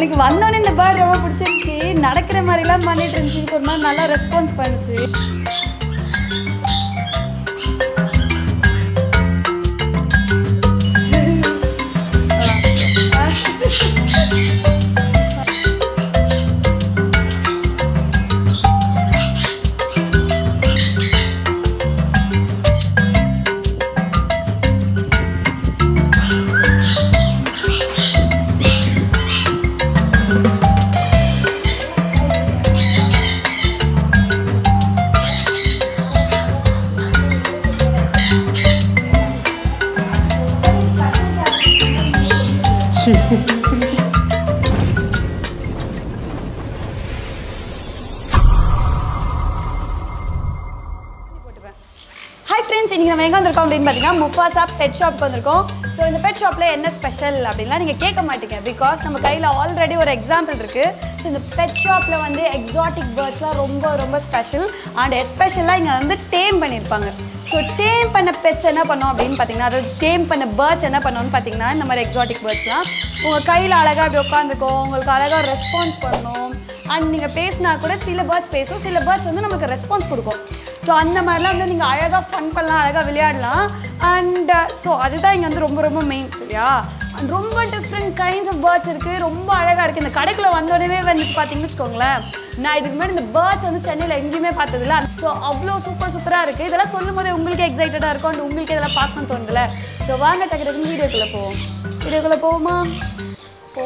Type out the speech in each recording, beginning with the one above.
எனக்கு வந்தோடனே இந்த பேர்ட் ரொம்ப பிடிச்சிருந்துச்சி நடக்கிற மாதிரிலாம் பண்ணிட்டு இருந்துச்சு ஒரு மாதிரி நல்லா ரெஸ்பான்ஸ் பண்ணுச்சு ஹாய் ஃப்ரெண்ட்ஸ் இன்றைக்கி நம்ம எங்கே வந்திருக்கோம் அப்படின்னு பார்த்தீங்கன்னா முப்பாசா பெட் ஷாப்க்கு வந்திருக்கோம் ஸோ இந்த பெட் ஷாப்பில் என்ன ஸ்பெஷல் அப்படின்லாம் நீங்கள் கேட்க மாட்டீங்க பிகாஸ் நம்ம கையில் ஆல்ரெடி ஒரு எக்ஸாம்பிள் இருக்குது ஸோ இந்த பெட் ஷாப்பில் வந்து எக்ஸாட்டிக் பேர்ட்ஸ்லாம் ரொம்ப ரொம்ப ஸ்பெஷல் அண்ட் எஸ்பெஷலாக இங்கே வந்து டேம் பண்ணியிருப்பாங்க ஸோ டேம் பண்ண பெட்ஸ் என்ன பண்ணோம் அப்படின்னு பார்த்தீங்கன்னா அதாவது டேம் பண்ண பேர்ட்ஸ் என்ன பண்ணோம்னு பார்த்தீங்கன்னா இந்த மாதிரி எக்ஸாட்டிக் பேர்ட்ஸ்லாம் உங்கள் கையில் அழகாக அப்படி உட்காந்துக்கும் உங்களுக்கு அழகாக ரெஸ்பான்ஸ் பண்ணும் அண்ட் நீங்கள் பேசினா கூட சில பேர்ட்ஸ் பேசும் சில பேர்ட்ஸ் வந்து நமக்கு ரெஸ்பான்ஸ் கொடுக்கும் ஸோ அந்த மாதிரிலாம் வந்து நீங்கள் அழகாக ஃபன் பண்ணலாம் அழகாக விளையாடலாம் அண்ட் ஸோ அதுதான் இங்கே வந்து ரொம்ப ரொம்ப மெயின் சரியா அண்ட் ரொம்ப டிஃப்ரெண்ட் கைண்ட்ஸ் ஆஃப் பேர்ட்ஸ் இருக்குது ரொம்ப அழகாக இருக்குது இந்த கடைக்குள்ள வந்தோடனே வந்து பார்த்தீங்கன்னு வச்சுக்கோங்களேன் நான் இதுக்கு முன்னாடி இந்த பேர்ட்ஸ் வந்து சென்னையில் எங்கேயுமே பார்த்ததில்ல ஸோ அவ்வளோ சூப்பர் சூப்பராக இருக்குது இதெல்லாம் சொல்லும் போதே உங்களுக்கு எக்ஸைட்டடாக இருக்கும் அண்ட் உங்களுக்கு இதெல்லாம் பார்க்கணும்னு தோணுதுல ஸோ வாங்க டக்கு டக்குன்னு வீடியோக்குள்ளே போவோம் வீடியோக்குள்ளே போவோமா போ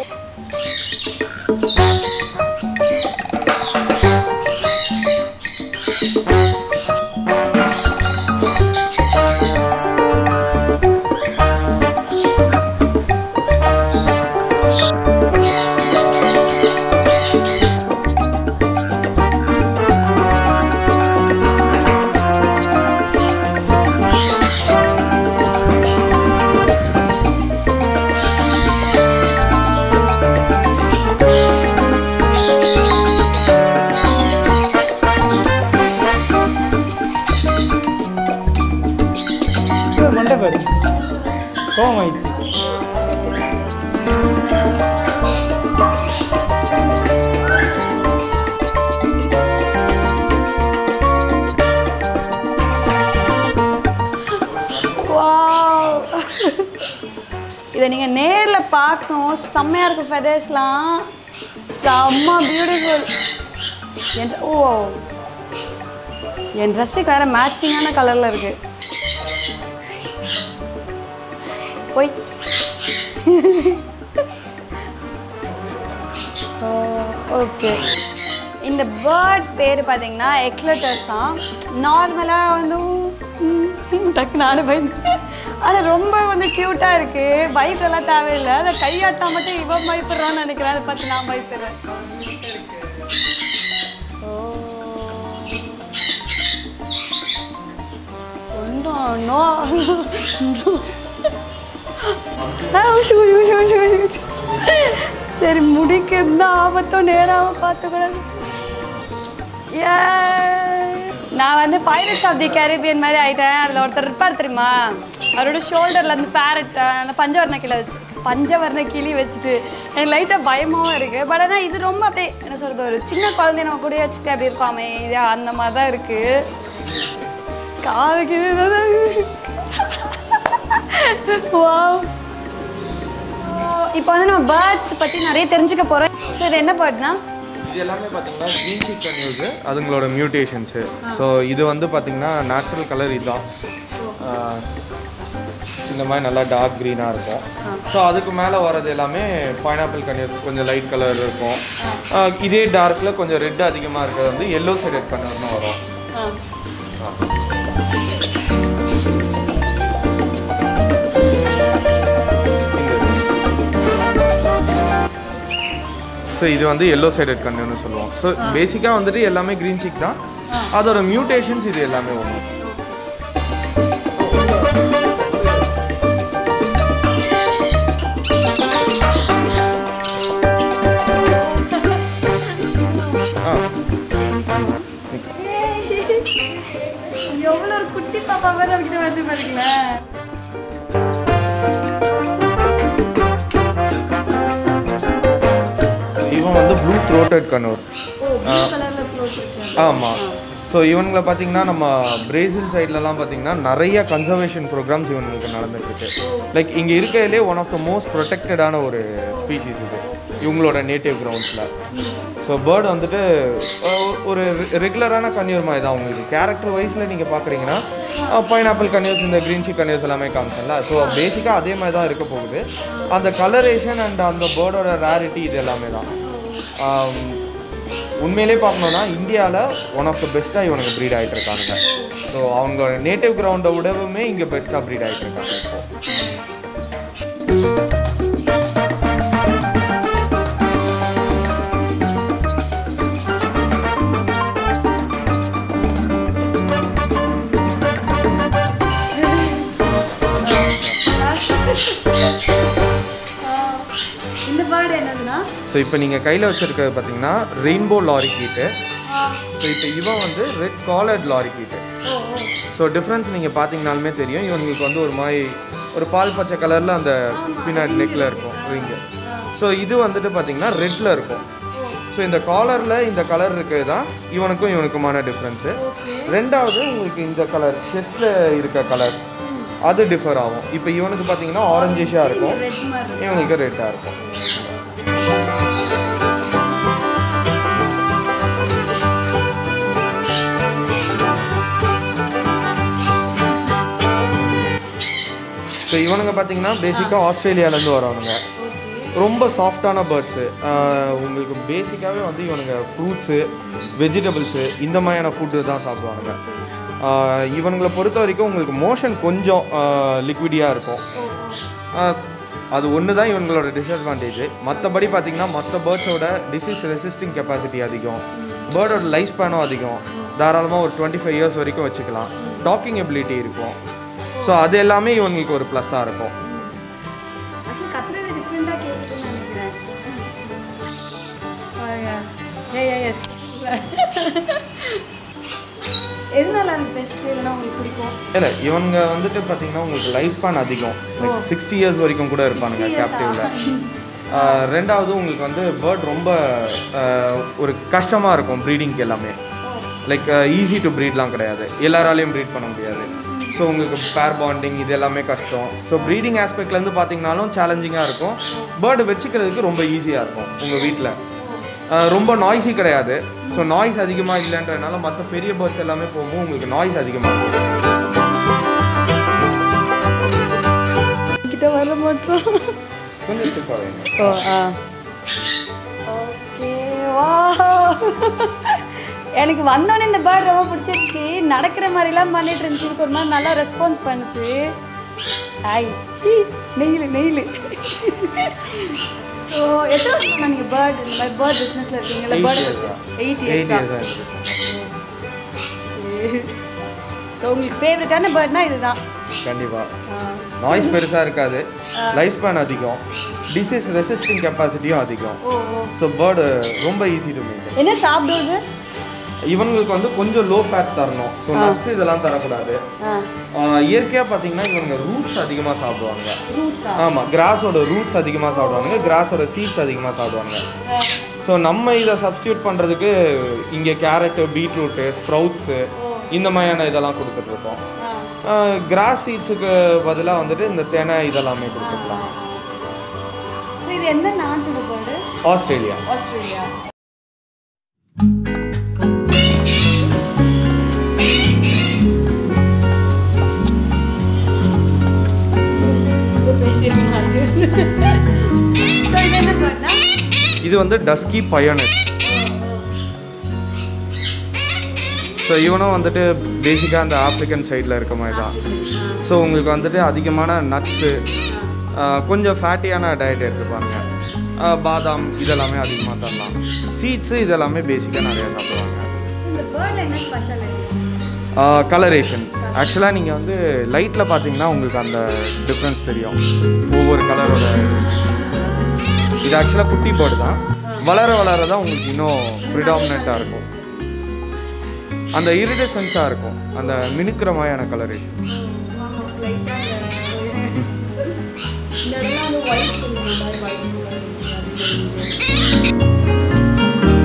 மண்டை பாரு கோவம் ஆயிடுச்சு Wow. இதை நீங்கள் நேரில் பார்க்கணும் செம்மையாக இருக்கும் ஃபெதர்ஸ்லாம் செம்ம பியூட்டிஃபுல் என் ஓ என் ட்ரெஸ்ஸுக்கு வேறு மேட்சிங்கான கலரில் இருக்கு போய் ஓகே இந்த பேர்ட் பேர் பார்த்தீங்கன்னா எக்லட்டர்ஸாம் நார்மலாக வந்து உம், டக்கு நானும் பயந்து ஆனால் ரொம்ப வந்து க்யூட்டாக இருக்குது பயப்படலாம் தேவையில்லை அதை கையாட்டா மட்டும் இவன் பயப்படுறான்னு நினைக்கிறேன் அதை பார்த்து நான் பயப்படுறேன் ஓ ஒன்றும் நோ சரி முடிக்கிறது ஆபத்தும் நேராக பார்த்துக்கூடாது நான் வந்து பைரட்ஸ் ஆஃப் தி கேரிபியன் மாதிரி ஆயிட்டேன் அதில் ஒருத்தர் இருப்பார் தெரியுமா அவரோட ஷோல்டரில் வந்து பேரட் அந்த பஞ்சவர்ண கிளி வச்சு பஞ்சவர்ண கிளி வச்சுட்டு எனக்கு லைட்டாக பயமாகவும் இருக்குது பட் ஆனால் இது ரொம்ப அப்படியே என்ன சொல்கிறது ஒரு சின்ன குழந்தைய நம்ம கூட வச்சுட்டு அப்படி இருப்பாமே இது அந்த மாதிரி தான் இருக்குது காதுக்கு வாவ் இப்போ வந்து நம்ம பேர்ட்ஸ் பற்றி நிறைய தெரிஞ்சுக்க போகிறோம் ஸோ இது என்ன பேர்ட்னா இது எல்லாமே பார்த்தீங்கன்னா க்ரீன் சிக்கன் நியூஸு அதுங்களோட மியூட்டேஷன்ஸு ஸோ இது வந்து பார்த்தீங்கன்னா நேச்சுரல் கலர் இதுதான் ஆஹ் இந்த மாதிரி நல்லா டார்க் க்ரீனாக இருக்கும் ஸோ அதுக்கு மேலே வர்றது எல்லாமே பைனாப்பிள் கன்யூஸ் கொஞ்சம் லைட் கலர் இருக்கும் ஆஹ் இதே டார்க்கில் கொஞ்சம் ரெட் அதிகமாக இருக்கிறது வந்து எல்லோ சைடட் கலர்னு வரும் ஸோ இது வந்து எல்லோ சைடட் கண்ணுன்னு சொல்லுவோம் ஸோ பேசிக்காக வந்துட்டு எல்லாமே க்ரீன் சிக் தான் அதோட மியூட்டேஷன்ஸ் இது எல்லாமே ஒன்று ஆ எவ்வளோ ஒரு குட்டி பாப்பா மாதிரி அவகிட்ட வந்து பாருங்களேன் த்ரோட்டட் கனூர் ஓ ப்ளூ கலர்ல க்ளோத் இருக்கு ஆமாம் ஸோ இவனுங்களை பார்த்தீங்கன்னா நம்ம பிரேசில் சைட்லலாம் பார்த்தீங்கன்னா நிறைய கன்சர்வேஷன் ப்ரோக்ராம்ஸ் இவனுங்களுக்கு நடந்துட்டு இருக்கு லைக் இங்கே இருக்கிறதுலே ஒன் ஆஃப் த மோஸ்ட் ப்ரொடெக்டடான ஒரு ஸ்பீஷீஸ் இது இவங்களோட நேட்டிவ் கிரவுண்ட்ஸில் ஸோ பேர்டு வந்துட்டு அஹ், ஒரு ரெகுலரான கன்னியூர் மாதிரி தான் உங்களுக்கு கேரக்டர் வைஸில் நீங்கள் பார்க்குறீங்கன்னா பைனாப்பிள் கன்னியூர்ஸ் இந்த க்ரீன் ஷீ கன்னியூர்ஸ் எல்லாமே காமிச்சல ஸோ பேசிக்காக அதே மாதிரி தான் இருக்க போகுது அந்த கலரேஷன் அண்ட் அந்த பேர்டோட ரேரிட்டி இது எல்லாமே தான் ஆம், உண்மையிலே பார்க்கணுன்னா இந்தியாவில் ஒன் ஆஃப் த பெஸ்ட்டாக இவனுக்கு ப்ரீட் ஆகிட்டு இருக்கானுங்க ஸோ அவங்களோட நேட்டிவ் கிரவுண்டை விடவுமே இங்கே பெஸ்ட்டாக ப்ரீட் ஆகிட்டு இருக்காங்க இப்போ இந்த பேர்டு என்னதுன்னா ஸோ இப்போ நீங்கள் கையில் வச்சுருக்கிறது பார்த்தீங்கன்னா ரெயின்போ லாரி கீட்டு ஸோ இப்போ இவன் வந்து ரெட் காலர்ட் லாரி கீட்டு ஓ ஓ ஸோ டிஃப்ரென்ஸ் நீங்கள் பார்த்தீங்கனாலுமே தெரியும் இவங்களுக்கு வந்து ஒரு மாதிரி ஒரு பால் பச்சை கலரில் அந்த பின்னாடி நெக்கில் இருக்கும் ரிங்கு ஸோ இது வந்துட்டு பார்த்தீங்கன்னா ரெட்டில் இருக்கும் ஸோ இந்த காலரில் இந்த கலர் இருக்கிறது தான் இவனுக்கும் இவனுக்குமான டிஃப்ரென்ஸு ரெண்டாவது உங்களுக்கு இந்த கலர் செஸ்ட்டில் இருக்க கலர் அது டிஃபர் ஆகும் இப்போ இவனுக்கு பார்த்தீங்கன்னா ஆரஞ்சிஷாக இருக்கும் ரெட் மாதிரி இருக்கு. இவனுக்கு ரெட்டாக இருக்கும் ஸோ இவனுங்க பார்த்தீங்கன்னா பேசிக்காக ஆஸ்திரேலியாலேருந்து வரவனுங்க ரொம்ப சாஃப்டான பேர்ட்ஸு உங்களுக்கு பேசிக்காகவே வந்து இவனுங்க ஃப்ரூட்ஸு வெஜிடபிள்ஸு இந்த மாதிரியான ஃபுட்டு தான் சாப்பிடுவானுங்க ஆஹ் இவனுங்களை பொறுத்த வரைக்கும் உங்களுக்கு மோஷன் கொஞ்சம் லிக்விடியாக இருக்கும் ஆஹ் அது ஒன்று தான் இவங்களோட டிஸ்அட்வான்டேஜ் மற்றபடி பார்த்தீங்கன்னா மற்ற பேர்ட்ஸோட டிசீஸ் ரெசிஸ்டிங் கெப்பாசிட்டி அதிகம் பேர்டோட லைஃப் ஸ்பேனும் அதிகம் தாராளமாக ஒரு டுவெண்ட்டி ஃபைவ் இயர்ஸ் வரைக்கும் வச்சுக்கலாம் டாக்கிங் எபிலிட்டி இருக்கும் ஸோ அது எல்லாமே இவங்களுக்கு ஒரு ப்ளஸ்ஸாக இருக்கும் ஆக்சுவலி கத்துறது டிஃப்ரெண்டாக கேட்குதுன்னு நினைக்கிறேன் பாருங்க ஏ ஏ எஸ் எதனால அந்த பெஸ்ட் இல்லைன்னா உங்களுக்கு பிடிக்கும் இல்லை இவனுங்க வந்துட்டு பார்த்தீங்கன்னா உங்களுக்கு லைஃப் ஸ்பான் அதிகம் லைக் சிக்ஸ்டி இயர்ஸ் வரைக்கும் கூட இருப்பானுங்க கேப்டிவில் ரெண்டாவது உங்களுக்கு வந்து பேர்ட் ரொம்ப ஆஹ், ஒரு கஷ்டமாக இருக்கும் ப்ரீடிங்க்கு எல்லாமே லைக் ஈஸி டு ப்ரீட்லாம் கிடையாது எல்லாராலையும் ப்ரீட் பண்ண முடியாது ஸோ உங்களுக்கு பேர் பாண்டிங் இது எல்லாமே கஷ்டம் ஸோ ப்ரீடிங் ஆஸ்பெக்ட்லேருந்து பார்த்தீங்கனாலும் சேலஞ்சிங்காக இருக்கும் பேர்டு வச்சுக்கிறதுக்கு ரொம்ப ஈஸியாக இருக்கும் உங்கள் வீட்டில் ரொம்ப நாய்ஸி கிடையாது ஸோ நாய்ஸ் அதிகமாக இல்லைன்றதுனால மற்ற பெரிய பேர்ட்ஸ் எல்லாமே போகும்போது உங்களுக்கு நாய்ஸ் அதிகமாக இருக்கும் கிட்ட வர மாட்டோம் கொஞ்சம் ஸ்டிஃபாக வேணும் ஓ ஆ ஓகே வா எனக்கு வந்தோடனே இந்த பேர்ட் ரொம்ப பிடிச்சிருச்சு நடக்கிற மாதிரிலாம் பண்ணிட்டு இருந்துச்சு எனக்கு ஒரு மாதிரி நல்லா ரெஸ்பான்ஸ் பண்ணுச்சு ஐ நெயில் நெயில் ஸோ எத்தனை வருஷம் நீங்கள் பேர்ட் இந்த மாதிரி பேர்ட் பிஸ்னஸில் இருக்கீங்களா Eight பேர்ட் years தான். Eight eight years years so உங்களுக்கு ஃபேவரட்டான பேர்ட்னா இதுதான் கண்டிப்பாக நாய்ஸ் பெருசாக இருக்காது லைஃப் ஸ்பேன் அதிகம் டிசீஸ் ரெசிஸ்டிங் கெப்பாசிட்டியும் அதிகம் ஓ ஓ ஸோ பேர்டு ரொம்ப ஈஸி டு மெயின்டைன் என்ன சாப்பிடுவது இவங்களுக்கு வந்து கொஞ்சம் லோ ஃபேட் தரணும் ஸோ நட்ஸ் இதெல்லாம் தரக்கூடாது ஆ இயற்கையாக பார்த்தீங்கன்னா இவங்க ரூட்ஸ் அதிகமாக சாப்பிடுவாங்க ஃப்ரூட்ஸா ஆமாம் கிராஸோட ரூட்ஸ் அதிகமாக சாப்பிடுவாங்க கிராஸோட சீட்ஸ் அதிகமாக சாப்பிடுவாங்க ஸோ நம்ம இதை சப்ஸ்டியூட் பண்ணுறதுக்கு இங்கே கேரட்டு பீட்ரூட்டு ஸ்ப்ரவுட்ஸு இந்த மாதிரியான இதெல்லாம் கொடுத்துட்ருக்கோம் கிராஸ் சீட்ஸுக்கு பதிலாக வந்துட்டு இந்த தெனை இதெல்லாமே கொடுத்துக்கலாம் ஸோ இது என்ன நாட்டோட பேர்டு ஆஸ்திரேலியா ஆஸ்திரேலியா ஸோ இது என்ன பேர்ட்னா இது வந்து டஸ்கி பயனட் ஸோ இவனும் வந்துட்டு பேசிக்காக அந்த ஆப்ரிக்கன் சைடில் இருக்க மாதிரி தான் ஸோ உங்களுக்கு வந்துட்டு அதிகமான நட்ஸு கொஞ்சம் ஃபேட்டியான டயட் எடுத்துப்பாங்க ஆஹ் பாதாம் இதெல்லாமே அதிகமாக தரலாம் சீட்ஸு இதெல்லாமே பேசிக்காக நிறையா சாப்பிடுவாங்க இந்த பேர்டில் என்ன ஸ்பெஷல் கலரேஷன் ஆக்சுவலாக நீங்கள் வந்து லைட்டில் பார்த்தீங்கன்னா உங்களுக்கு அந்த டிஃப்ரென்ஸ் தெரியும் ஒவ்வொரு கலரோட இது ஆக்சுவலாக குட்டி பேர்டு தான் வளர வளர தான் உங்களுக்கு இன்னும் ப்ரிடாமினண்ட்டாக இருக்கும் அந்த இரிடசன்ஸாக இருக்கும் அந்த மினுக்கிற மாதிரியான கலரேஷன் லைட்டாக இந்த இடம்லாம் வந்து ஒயிட் மாதிரி ஒயிட்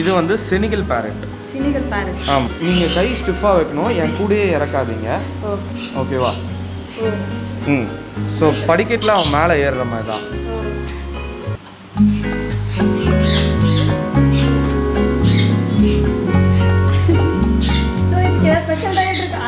இது வந்து செனிகல் பேரட் சினிகல் பேரட் ஆம் நீங்கள் கை ஸ்டிஃபாக வைக்கணும் என் கூடயே இறக்காதீங்க ஓ ஓகேவா ஓ ம் ஸோ படிக்கட்டில் அவன் மேலே ஏறுற மாதிரி தான் ஸோ இதுக்கு ஏதாவது ஸ்பெஷல் டயட் இருக்கா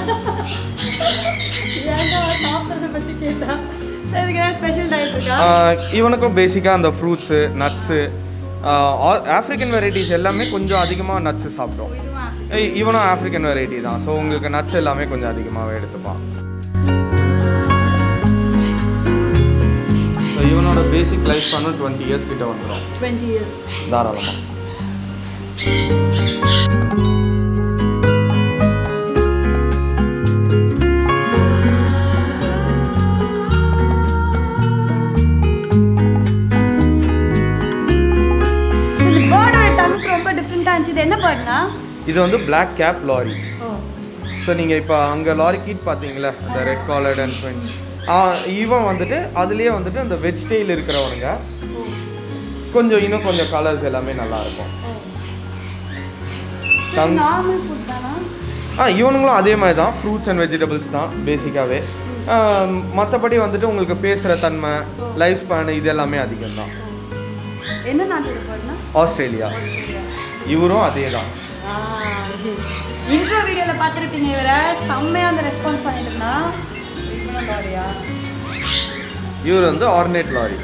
ஏங்க அவன் சாப்பிட்றத பற்றி கேட்டா ஸோ இதுக்கு ஏதாவது ஸ்பெஷல் டயட் இருக்கா ஆஹ் இவனுக்கும் பேசிக்காக அந்த ஃப்ரூட்ஸு நட்ஸு ஆஃப்ரிக்கன் வெரைட்டிஸ் எல்லாமே கொஞ்சம் அதிகமாக நட்ஸு சாப்பிட்டோம் இதுவா இவனும் ஆஃப்ரிக்கன் வெரைட்டி தான் ஸோ உங்களுக்கு நட்ஸ் எல்லாமே கொஞ்சம் அதிகமாகவே எடுத்துப்பான் ஸோ இவனோட பேசிக் லைஃப் பண்ண டுவெண்ட்டி இயர்ஸ் கிட்ட வந்துடும் டுவெண்ட்டி இயர்ஸ் தாராளமாக இந்த பேர்டோட டங்க் ரொம்ப டிஃப்ரெண்ட்டாக இருந்துச்சு இது என்ன பேர்ட்னா இது வந்து பிளாக் கேப் லாரி ஓ ஸோ நீங்கள் இப்போ அங்கே லாரி கீட் பார்த்தீங்களா இந்த ரெட் காலர்ட் அண்ட் ஃப்ரெண்ட்ஸ் இவன் வந்துட்டு அதுலேயே வந்துட்டு அந்த வெஜ் டெயில் இருக்கிறவனுங்க கொஞ்சம் இன்னும் கொஞ்சம் கலர்ஸ் எல்லாமே நல்லா இருக்கும் Tongue- நார்மல் ஃபுட் தானா ஆ இவனுங்களும் அதே மாதிரி தான் ஃப்ரூட்ஸ் அண்ட் வெஜிடபிள்ஸ் தான் பேசிக்காகவே மற்றபடி வந்துட்டு உங்களுக்கு பேசுகிற தன்மை லைஃப் ஸ்பேன் இது எல்லாமே அதிகம் தான் என்ன நாட்டோட பேர்ட்னா ஆஸ்திரேலியா இவரும் அதே தான் இன்ட்ரோ வீடியோவில் பார்த்துருப்பீங்க இவரை செம்மையாக அந்த ரெஸ்பான்ஸ் பண்ணிட்டு இருந்தா இவனும் லாரியா இவர் வந்து ஆர்னேட் லாரி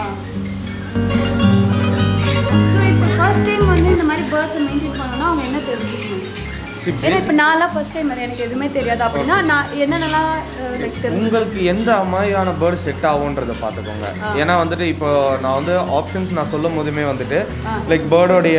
ஸோ இப்போ ஃபர்ஸ்ட் டைம் வந்து இந்த மாதிரி பேர்ட்ஸை மெயின்டைன் பண்ணணும்னா அவங்க என்ன தெரிஞ்சுக்கணும் ஏன்னா இப்போ நான்லாம் ஃபர்ஸ்ட் டைம் எனக்கு எதுவுமே தெரியாது அப்படின்னா நான் என்னென்னலாம் லைக் தெரிஞ்சு உங்களுக்கு எந்த மாதிரியான பேர்டு செட் ஆகுன்றதை பார்த்துக்கோங்க ஏன்னா வந்துட்டு இப்போ நான் வந்து ஆப்ஷன்ஸ் நான் சொல்லும் போதுமே வந்துட்டு லைக் பேர்டோடைய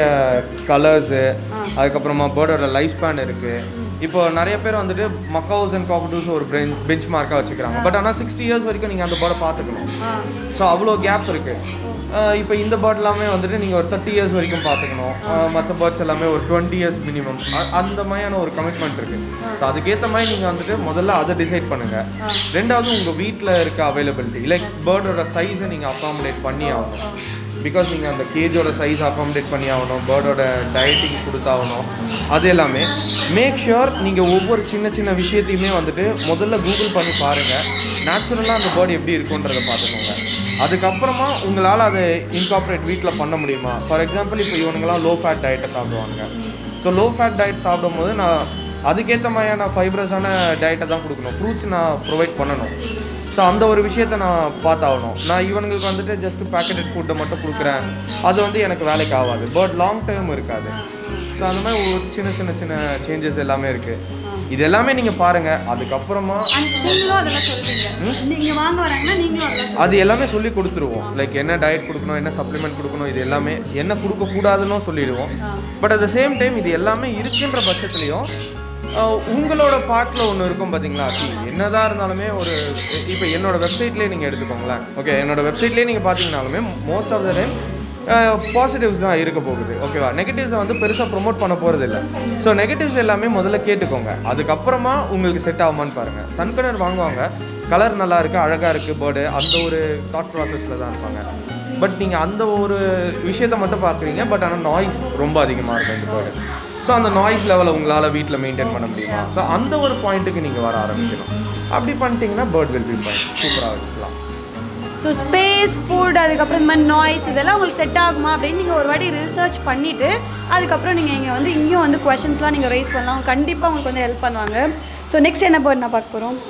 கலர்ஸு அதுக்கப்புறமா பேர்டோட லைஃப் ஸ்பேன் இருக்குது இப்போ நிறைய பேர் வந்துட்டு மக்காவுஸ் அண்ட் காக்கட்டூஸ் ஒரு பெஞ்ச் பெஞ்ச் மார்க்காக வச்சுக்கிறாங்க பட் ஆனால் சிக்ஸ்டி இயர்ஸ் வரைக்கும் நீங்கள் அந்த பேர்டை பார்த்துக்கணும் ஆ ஸோ அவ்வளோ கேப் இருக்குது இப்போ இந்த பேர்ட் எல்லாமே வந்துட்டு நீங்கள் ஒரு தேர்ட்டி இயர்ஸ் வரைக்கும் பார்த்துக்கணும் மற்ற பேர்ட்ஸ் எல்லாமே ஒரு டுவெண்ட்டி இயர்ஸ் மினிமம் அந்த மாதிரியான ஒரு கமிட்மெண்ட் இருக்குது ஸோ அதுக்கேற்ற மாதிரி நீங்கள் வந்துட்டு முதல்ல அதை டிசைட் பண்ணுங்கள் ரெண்டாவது உங்கள் வீட்டில் இருக்க அவைலபிலிட்டி லைக் பேர்டோட சைஸை நீங்கள் அக்காமடேட் பண்ணி ஆகணும் பிகாஸ் நீங்கள் அந்த கேஜோட சைஸ் அக்காமடேட் பண்ணி ஆகணும் பேர்டோட டயட்டிங் கொடுத்தாகணும் அது எல்லாமே மேக் ஷுர் நீங்கள் ஒவ்வொரு சின்ன சின்ன விஷயத்தையுமே வந்துட்டு முதல்ல கூகுள் பண்ணி பாருங்கள் நேச்சுரலாக அந்த பேர்டு எப்படி இருக்குன்றதை பார்த்துக்கோங்க அதுக்கப்புறமா உங்களால் அதை இன்கார்பரேட் வீட்டில் பண்ண முடியுமா ஃபார் எக்ஸாம்பிள் இப்போ இவனுங்களாம் லோ ஃபேட் டயட்டை சாப்பிடுவாங்க ஸோ லோ ஃபேட் டயட் சாப்பிடும்போது நான் அதுக்கேற்ற மாதிரியான ஃபைப்ரஸான டயட்டை தான் கொடுக்கணும் ஃப்ரூட்ஸ் நான் ப்ரொவைட் பண்ணணும் ஸோ அந்த ஒரு விஷயத்தை நான் பார்த்தாகணும் நான் இவனுங்களுக்கு வந்துட்டு ஜஸ்ட் பேக்கெட்டட் ஃபுட்டை மட்டும் கொடுக்குறேன் அது வந்து எனக்கு வேலைக்கு ஆகாது பட் லாங் டேர்ம் இருக்காது ஸோ அந்த மாதிரி ஒரு சின்ன சின்ன சின்ன சேஞ்சஸ் எல்லாமே இருக்குது இது எல்லாமே நீங்கள் பாருங்கள் அதுக்கப்புறமா அண்ட் நீங்களும் அதெல்லாம் சொல்லுவீங்க நீங்கள் வாங்க வராங்கன்னா நீங்களும் அதெல்லாம் அது எல்லாமே சொல்லி கொடுத்துருவோம் லைக் என்ன டயட் கொடுக்கணும் என்ன சப்ளிமெண்ட் கொடுக்கணும் இது எல்லாமே என்ன கொடுக்கக்கூடாதுன்னு சொல்லிடுவோம் but at the same time இது எல்லாமே இருக்குன்ற பட்சத்துலையும் ஆஹ், உங்களோட பார்ட்டில் ஒன்று இருக்கும் பார்த்தீங்களா see, என்னதான் இருந்தாலுமே ஒரு இப்போ என்னோட வெப்சைட்லேயே நீங்கள் எடுத்துக்கோங்களேன் ஓகே என்னோட வெப்சைட்லேயே நீங்கள் பார்த்தீங்கன்னாலுமே most of the time positives தான் இருக்க போகுது ஓகேவா நெகட்டிவ்ஸை வந்து பெருசாக ப்ரொமோட் பண்ண போகிறது இல்லை ஸோ நெகட்டிவ்ஸ் எல்லாமே முதல்ல கேட்டுக்கோங்க அதுக்கப்புறமா உங்களுக்கு செட் ஆகுமான்னு பாருங்கள் சன்கலர் வாங்குவாங்க கலர் நல்லா இருக்கு அழகாக இருக்குது பேர்டு அந்த ஒரு தாட் ப்ராசஸில் தான் இருப்பாங்க பட் நீங்கள் அந்த ஒரு விஷயத்தை மட்டும் பார்க்குறீங்க பட் ஆனால் நாய்ஸ் ரொம்ப அதிகமாக இருக்கும் இந்த பேர்டு ஸோ அந்த நாய்ஸ் லெவலை உங்களால் வீட்டில் மெயின்டைன் பண்ண முடியுமா ஸோ அந்த ஒரு பாயிண்ட்டுக்கு நீங்கள் வர ஆரம்பிக்கணும் அப்படி பண்ணிட்டீங்கன்னா பேர்ட் வில் பி ஃபைன் சூப்பராக வச்சுக்கலாம் ஸோ ஸ்பேஸ் ஃபுட் அதுக்கப்புறம் இந்த மாதிரி நாய்ஸ் இதெல்லாம் உங்களுக்கு செட் ஆகுமா அப்படின்னு நீங்கள் ஒரு வாட்டி ரிசர்ச் பண்ணிவிட்டு அதுக்கப்புறம் நீங்கள் இங்கே வந்து இங்கேயும் வந்து கொஷின்ஸ்லாம் நீங்கள் ரைஸ் பண்ணலாம் கண்டிப்பாக உங்களுக்கு வந்து ஹெல்ப் பண்ணுவாங்க ஸோ நெக்ஸ்ட் என்ன பேர்ட் நான் பார்க்க போகிறோம்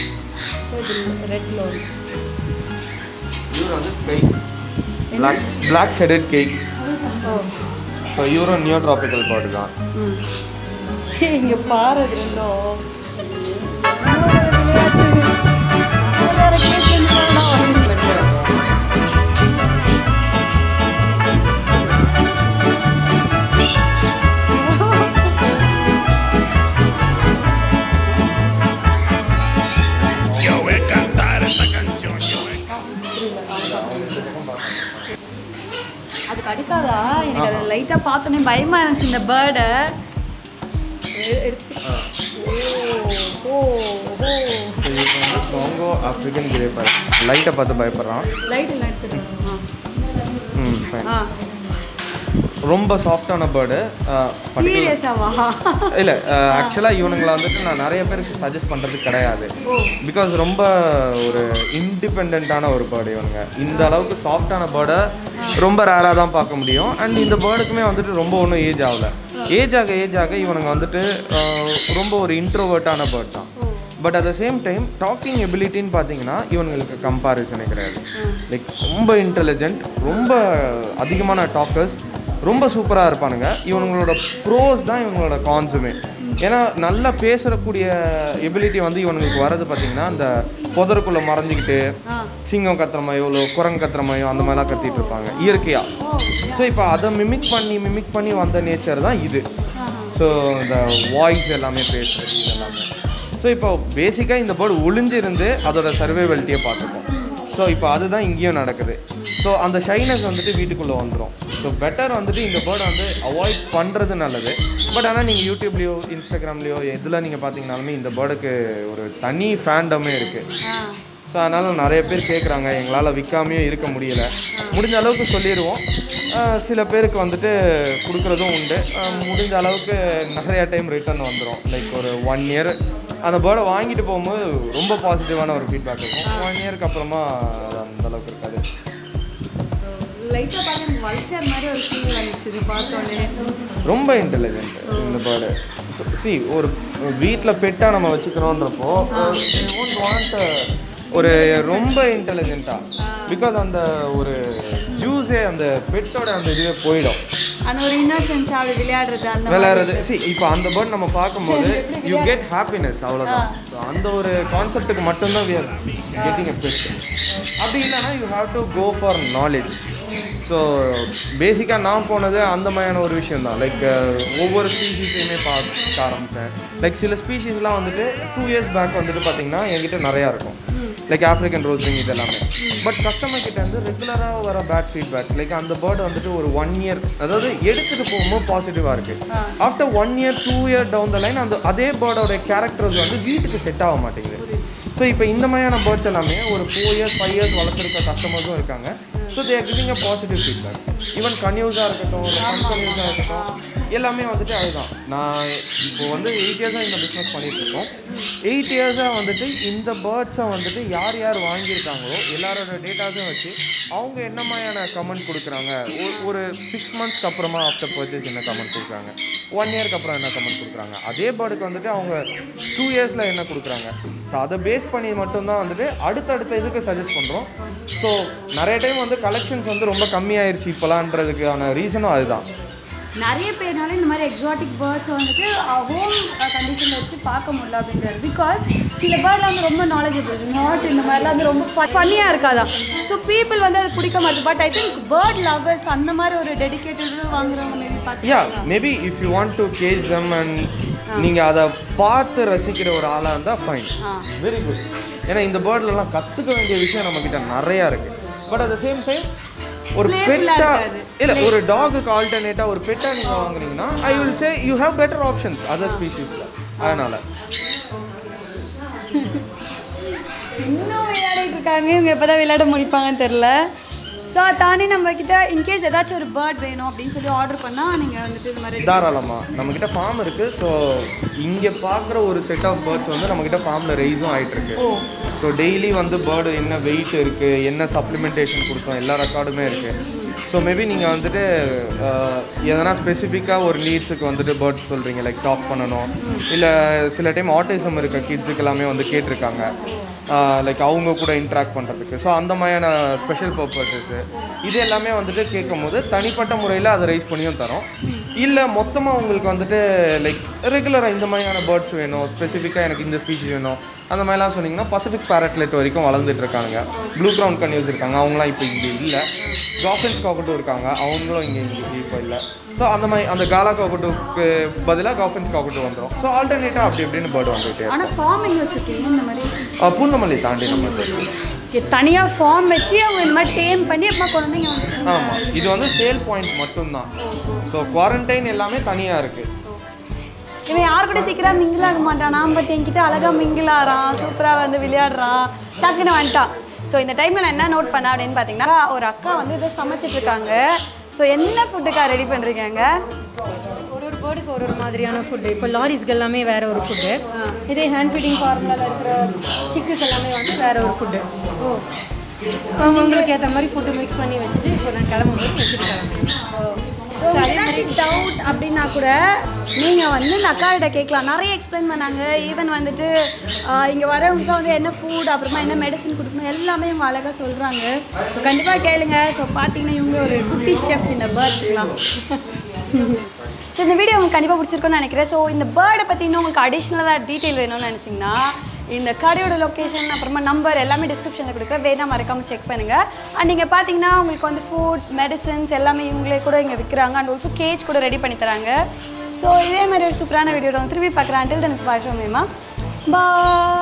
ஸோ இது ரெட் லோன் இவர் வந்து caique black black headed caique ஓ ஸோ இவரும் நியோ ட்ராபிக்கல் பேர்டு தான் ம் இங்கே பாரு இது ரெண்டும் இன்னொரு விளையாட்டு. வேற வேற case வந்து வேணாம். Yo voy a cantar esta canción. Yo voy a அது கடிக்காதா எனக்கு அதை லைட்டாக பார்த்தோன்னே பயமா இருந்துச்சு இந்த பேர்டை எடுத்து ஓ ஓ ஓ காங்கோ ஆஃப்ரிக்கன் கிரேப்பர் லைட்டை பார்த்து பயப்படுறான் லைட் எல்லாம் எடுத்துருக்கோம் ம் ஃபைன் ஆ ரொம்ப சாஃப்டான பேர்டு சீரியஸாவா இல்லை ஆக்சுவலாக இவனுங்களை வந்துட்டு நான் நிறைய பேருக்கு சஜஸ்ட் பண்ணுறது கிடையாது பிகாஸ் ரொம்ப ஒரு இண்டிபெண்ட்டான ஒரு பேர்டு இவனுங்க இந்த அளவுக்கு சாஃப்டான பேர்டை ரொம்ப ரேராக தான் பார்க்க முடியும் அண்ட் இந்த பேர்டுக்குமே வந்துட்டு ரொம்ப ஒன்றும் ஏஜ் ஆகல ஏஜ் ஆக ஏஜ் ஆக இவனுங்க வந்துட்டு அஹ், ரொம்ப ஒரு இன்ட்ரோவர்ட்டான பேர்ட் தான் but at the same time talking எபிலிட்டின்னு பார்த்தீங்கன்னா இவங்களுக்கு கம்பாரிசனே கிடையாது லைக் ரொம்ப இன்டெலிஜென்ட் ரொம்ப அதிகமான டாக்கர்ஸ் ரொம்ப சூப்பராக இருப்பானுங்க இவங்களோட ப்ரோஸ் தான் இவங்களோட கான்ஸுமே ஏன்னா நல்லா பேசக்கூடிய எபிலிட்டி வந்து இவனுங்களுக்கு வர்றது பார்த்தீங்கன்னா அந்த புதருக்குள்ளே மறைஞ்சிக்கிட்டு சிங்கம் கத்துற மாதிரியோ இல்லை குரங்கு கத்துற மாதிரியோ அந்த மாதிரிலாம் கத்திட்டு இருப்பாங்க இயற்கையாக ஸோ இப்போ அதை மிமிக் பண்ணி மிமிக் பண்ணி வந்த நேச்சர் தான் இது ஸோ இந்த வாய்ஸ் எல்லாமே பேசுறது இது எல்லாமே ஸோ இப்போ பேசிக்காக இந்த பேர்டு ஒளிஞ்சிருந்து அதோட சர்வைவல்ட்டியை பார்த்துப்போம் ஸோ இப்போ அதுதான் இங்கேயும் நடக்குது ஸோ அந்த ஷைனஸ் வந்துட்டு வீட்டுக்குள்ளே வந்துடும் ஸோ பெட்டர் வந்துட்டு இந்த பேர்டை வந்து அவாய்ட் பண்ணுறது நல்லது பட் ஆனால் நீங்கள் யூடியூப்லேயோ இன்ஸ்டாகிராம்லேயோ எதில் நீங்கள் பார்த்தீங்கனாலுமே இந்த பேர்டுக்கு ஒரு தனி ஃபேண்டமே இருக்குது ஸோ அதனால் நிறைய பேர் கேட்குறாங்க எங்களால் விற்காமையும் இருக்க முடியல முடிஞ்ச அளவுக்கு சொல்லிடுவோம் ஆஹ் சில பேருக்கு வந்துட்டு கொடுக்குறதும் உண்டு ஆஹ் முடிஞ்ச அளவுக்கு நிறைய டைம் ரிட்டர்ன் வந்துடும் லைக் ஒரு ஒன் இயர் அந்த பேர்டை வாங்கிட்டு போகும்போது ரொம்ப பாசிட்டிவான ஒரு ஃபீட்பேக் இருக்கும் ஒன் இயருக்கு அப்புறமா அது அந்த அளவுக்கு இருக்காது லைட்டாக பார்க்க எனக்கு வல்ச்சர் மாதிரி ஒரு ஃபீல் வந்துச்சு இது பார்த்தோன்னே ரொம்ப இன்டெலிஜென்ட் இந்த பேர்டு சி ஒரு வீட்டில் பெட்டாக நம்ம வச்சுக்கிறோன்றப்போ ஒன்ட் வாண்ட் ஒரு ரொம்ப இன்டெலிஜென்ட்டாக பிகாஸ் அந்த ஒரு ஜூஸே அந்த பெட்டோட அந்த இதுவே போயிடும் அந்த ஒரு இன்னோசன்ஸ் அப்படி விளையாடுறது அந்த மாதிரி. விளையாடுறது சி இப்போ அந்த பேர்ட் நம்ம பார்க்கும்போது யூ கெட் ஹாப்பினஸ் அவ்வளோதான் ஸோ அந்த ஒரு கான்செப்ட்டுக்கு மட்டும்தான் we are getting a pet அப்படி இல்லைன்னா you have to go for knowledge so பேசிக்காக நான் போனது அந்த மாதிரியான ஒரு விஷயம் தான் லைக் ஒவ்வொரு ஸ்பீஷீஸையுமே பார்க்க ஆரம்பித்தேன் லைக் சில ஸ்பீஷீஸ்லாம் வந்துட்டு டூ இயர்ஸ் பேக் வந்துட்டு பார்த்தீங்கன்னா என்கிட்ட நிறையா இருக்கும் லைக் ஆஃப்ரிக்கன் ரோஸ்விங் இது எல்லாமே பட் கஸ்டமர் கிட்ட இருந்து ரெகுலராக வர பேட் ஃபீட்பேக் லைக் அந்த பேர்டு வந்துட்டு ஒரு ஒன் இயர் அதாவது எடுத்துகிட்டு போகும்போது பாசிட்டிவாக இருக்குது after one year two year down the line அந்த அதே பேர்டோட கேரக்டர்ஸ் வந்து வீட்டுக்கு செட் ஆக மாட்டேங்குது ஸோ இப்போ இந்த மாதிரியான பேர்ட்ஸ் எல்லாமே ஒரு ஃபோர் இயர்ஸ் ஃபைவ் இயர்ஸ் வளர்த்துருக்க கஸ்டமர்ஸும் இருக்காங்க so they're giving a positive feedback even கன்யூஸாக இருக்கட்டும் கன்யூஸாக இருக்கட்டும் எல்லாமே வந்துட்டு அதுதான் நான் இப்போ வந்து எயிட் இயர்ஸாக இந்த பிஸ்னஸ் பண்ணிட்டு இருக்கோம் எயிட் இயர்ஸாக வந்துட்டு இந்த பேர்ட்ஸை வந்துட்டு யார் யார் வாங்கியிருக்காங்களோ எல்லாரோட டேட்டாஸும் வச்சு அவங்க என்ன மாதிரியான கமெண்ட் கொடுக்குறாங்க ஒரு ஒரு சிக்ஸ் மந்த்ஸ்க்கு அப்புறமா ஆஃப்டர் பர்ச்சேஸ் என்ன கமெண்ட் கொடுக்குறாங்க ஒன் இயர்க்கு அப்புறம் என்ன கமெண்ட் கொடுக்குறாங்க அதே பேர்டுக்கு வந்துட்டு அவங்க டூ இயர்ஸில் என்ன கொடுக்குறாங்க ஸோ அதை பேஸ் பண்ணி மட்டும்தான் வந்துட்டு அடுத்தடுத்த இதுக்கு சஜஸ்ட் பண்ணுறோம் ஸோ நிறைய டைம் வந்து கலெக்ஷன்ஸ் வந்து ரொம்ப கம்மியாயிருச்சு இப்போலான்றதுக்கான ரீசனும் அதுதான் நிறைய பேர்னால இந்த மாதிரி எக்ஸாட்டிக் பேர்ட்ஸ் வந்துட்டு ஹோம் கண்டிஷனில் வச்சு பார்க்க முடியல அப்படின்றாரு பிகாஸ் சில பேர்லாம் வந்து ரொம்ப நாலேஜபிள் நாட் இந்த மாதிரிலாம் வந்து ரொம்ப ஃபன்னியாக இருக்காதான் ஸோ பீப்புள் வந்து அது பிடிக்க மாட்டேது but I think bird lovers அந்த மாதிரி ஒரு டெடிக்கேட்டட் வாங்குறவங்க மேபி யா பார்த்து maybe if you want to case them and நீங்கள் அதை பார்த்து ரசிக்கிற ஒரு ஆளாக இருந்தால் ஃபைன் ஆ. வெரி குட் ஏன்னா இந்த பேர்ட்லலாம் கற்றுக்க வேண்டிய விஷயம் நம்மக்கிட்ட நிறையா இருக்குது but at the same time ஒரு Playful-ஆ பெட்டா இருக்காது. இல்லை ஒரு டாகுக்கு ஆல்டர்னேட்டாக ஒரு பெட்டாக நீங்கள் வாங்குனீங்கன்னா I will say you have better options other ஸ்பீஷீஸில் அதனால் இன்னும் விளையாடிட்டு இருக்காங்க இவங்க எப்போ தான் விளையாட முடிப்பாங்கன்னு தெரில ஸோ தாண்டி நம்ம கிட்ட இன்கேஸ் ஏதாச்சும் ஒரு பேர்ட் வேணும் அப்படின்னு சொல்லி ஆர்டர் பண்ணால் நீங்கள் வந்துட்டு இது மாதிரி தாராளமாக நம்மக்கிட்ட ஃபார்ம் இருக்குது ஸோ இங்கே பார்க்குற ஒரு செட் ஆஃப் பேர்ட்ஸ் வந்து நம்மக்கிட்ட ஃபார்மில் ரைஸும் ஆகிட்டுருக்கு ஸோ டெய்லி வந்து பேர்டு என்ன வெயிட் இருக்குது என்ன சப்ளிமெண்டேஷன் கொடுத்தோம் எல்லா ரெக்கார்டுமே இருக்குது ஸோ மேபி நீங்கள் வந்துட்டு அஹ், எதனா ஸ்பெசிஃபிக்காக ஒரு நீட்ஸுக்கு வந்துட்டு பேர்ட்ஸ் சொல்கிறீங்க லைக் டாப் பண்ணணும் இல்லை சில டைம் ஆட்டிசம் இருக்க கிட்ஸுக்கு எல்லாமே வந்து கேட்டிருக்காங்க லைக் அவங்க கூட இன்ட்ராக்ட் பண்ணுறதுக்கு ஸோ அந்த மாதிரியான ஸ்பெஷல் பர்பஸஸ் இது எல்லாமே வந்துட்டு கேட்கும் போது தனிப்பட்ட முறையில் அதை ரைஸ் பண்ணியும் தரோம் இல்லை மொத்தமாக உங்களுக்கு வந்துட்டு லைக் ரெகுலராக இந்த மாதிரியான பேர்ட்ஸ் வேணும் ஸ்பெசிஃபிக்காக எனக்கு இந்த ஸ்பீஷிஸ் வேணும் அந்த மாதிரிலாம் சொன்னீங்கன்னா பசிபிக் பேரட்லெட் வரைக்கும் வளர்ந்துட்டு இருக்காங்க ப்ளூ கிரவுண்ட் கன்யூஸ் இருக்காங்க அவங்களாம் இப்போ இங்கே இல்லை காஃபன்ஸ் காக்கட்டும் இருக்காங்க அவங்களும் இங்கே இங்கே இப்போ இல்லை ஸோ அந்த மாதிரி அந்த காலா காக்கட்டுக்கு பதிலாக காஃபன்ஸ் காக்கட்டும் வந்துடும் ஸோ ஆல்டர்னேட்டாக அப்படி இப்படின்னு பேர்டு வந்துகிட்டே இருக்கும். ஆனால் ஃபார்ம் எங்கே வச்சுருக்கீங்க இந்த மாதிரி அஹ் பூந்தமல்லி தாண்டி நம்ம தனியாக ஃபார்ம் வச்சு அவங்க இந்த மாதிரி டேம் பண்ணி அப்புறமா குழந்தைங்க வந்து ஆமாம் இது வந்து சேல் பாயிண்ட் மட்டும்தான் ஸோ குவாரண்டைன் எல்லாமே தனியாக இருக்குது இவன் யார் கூட சீக்கிரம் மிங்கிள் ஆக மாட்டான் நான் பட் என்கிட்ட அழகாக மிங்கிள் ஆகிறான் சூப்பராக வந்து விளையாடுறான் டக்குன்னு வந்துட்டான் ஸோ இந்த டைமில் நான் என்ன நோட் பண்ணேன் அப்படின்னு பார்த்தீங்கன்னா ஒரு அக்கா வந்து ஏதோ சமைச்சிட்டு இருக்காங்க ஸோ என்ன ஃபுட்டுக்கா ரெடி பண்ணுறீங்க ஒரு ஒரு பேர்டுக்கு ஒரு ஒரு மாதிரியான ஃபுட்டு இப்போ லாரிஸ்க்கு எல்லாமே வேற ஒரு ஃபுட்டு இதே ஹேண்ட் ஃபீடிங் ஃபார்முலாவில் இருக்கிற சிக்குக்கு எல்லாமே வந்து வேற ஒரு ஃபுட்டு ஓ ஸோ அவங்களுக்கு ஏற்ற மாதிரி ஃபுட்டு மிக்ஸ் பண்ணி வச்சுட்டு இப்போ நான் கிளம்பும்போது வச்சுட்டு கிளம்புறேன் ஸோ ஏதாச்சும் டவுட் அப்படின்னா கூட நீங்கள் வந்து இந்த அக்காகிட்ட கேட்கலாம் நிறைய எக்ஸ்பிளைன் பண்ணாங்க ஈவன் வந்துட்டு இங்கே வரவங்களுக்கு வந்து என்ன ஃபுட் அப்புறமா என்ன மெடிசன் கொடுக்கணும் எல்லாமே இவங்க அழகாக சொல்கிறாங்க ஸோ கண்டிப்பாக கேளுங்க ஸோ பார்த்தீங்கன்னா இவங்க ஒரு குட்டி ஷெஃப் இந்த பேர்ட்ஸ்லாம் ஸோ இந்த வீடியோ உங்களுக்கு கண்டிப்பாக பிடிச்சிருக்கும்னு நினைக்கிறேன் ஸோ இந்த பேர்டை பற்றி இன்னும் உங்களுக்கு அடிஷ்னலாக டீட்டெயில் வேணும்னு நினச்சிங்கன்னா இந்த கடையோட லொக்கேஷன் அப்புறமா நம்பர் எல்லாமே டிஸ்கிரிப்ஷனில் கொடுக்க வேணா மறக்காமல் செக் பண்ணுங்கள் அண்ட் நீங்கள் பார்த்தீங்கன்னா உங்களுக்கு வந்து ஃபுட் மெடிசன்ஸ் எல்லாமே இவங்களே கூட இங்கே விற்கிறாங்க அண்ட் ஆல்சோ கேஜ் கூட ரெடி பண்ணி தராங்க ஸோ இதே மாதிரி ஒரு சூப்பரான வீடியோட வந்து திரும்பி பார்க்குறேன் until then bye from Mema bye